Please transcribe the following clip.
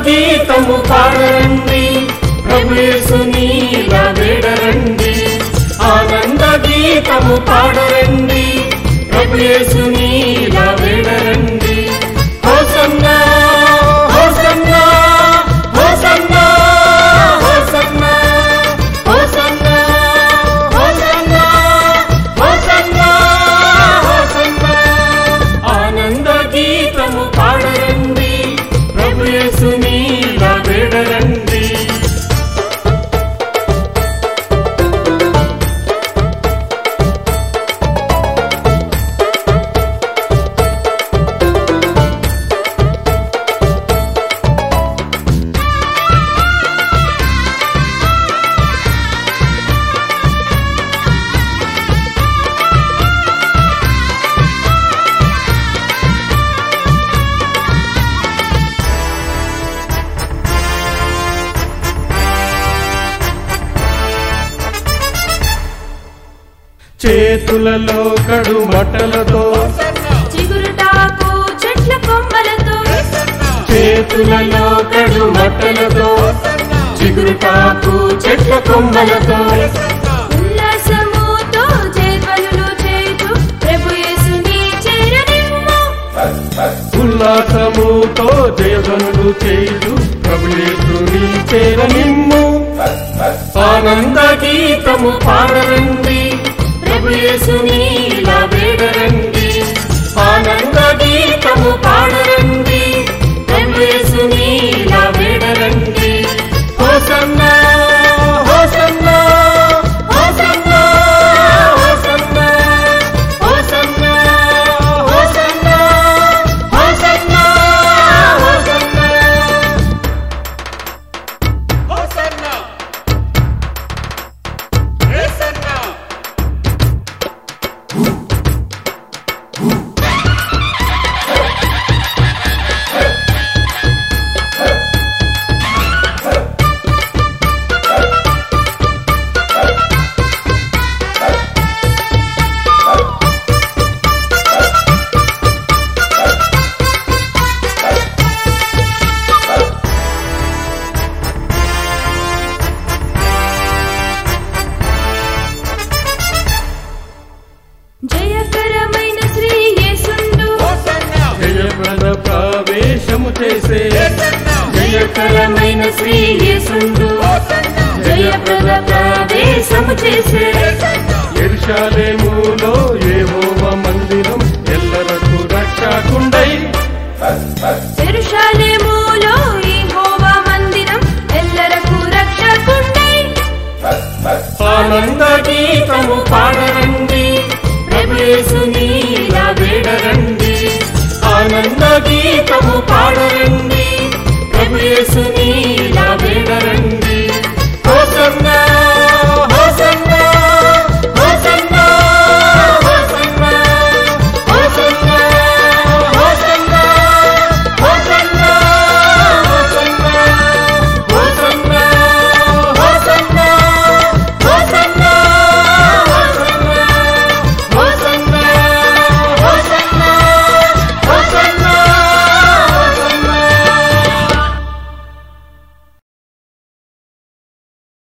గీతము పాడరండి ప్రభుయేసునీల వేడరండి ఆనంద గీతము పాడరండి ప్రభుయేసునీల వేడరండి హోసన్నా హోసన్నా హోసన్నా హోసన్నా హోసన్నా హోసన్నా హోసన్నా హోసన్నా ఆనంద గీతము పాడరండి ప్రభుయేసునీల వేడరండి చేతులలో కడు మటలతో చిగురుటాకు చెట్ల కొమ్మలతో చేతులలో కడు మట్టలతో చిగురుటాకు చెట్ల కొమ్మలతో ఉల్లాసముతో జయధ్వనులు చేతు ప్రభు యేసుని చేరనిమ్ము ఉల్లాసముతో జయధనులు చేయుదు ప్రభుయేసుని చేరనిమ్ము ఆనంద గీతము పాడరండి ప్రభుయేసుని ఇలా వేడరండి ఆనంద గీతము పాడరండి ప్రభుయేసుని ఇలా వేడరండి హోసన్నా హోసన్నా హోసన్నా హోసన్నా హోసన్నా హోసన్నా హోసన్నా హోసన్నా హోసన్నా యేసన్నా జయకరమైన శ్రీ యేసుండు హోసన్నా జయప్రద ప్రవేశము చేసే యేసన్నా జయకరమైన శ్రీ యేసుండు హోసన్నా జయప్రద ప్రవేశము చేసే యేసన్నా ఎరుషాలేములో ఏహోవ మందిరం ఎల్లరకు రక్షకుండై ఎరుషలేములో యెహోవా మందిరం ఎల్లరకు రక్షకుండై ఆనంద గీతము పాడరండి ప్రభుయేసుని ఇలా వేడరండి ఆనంద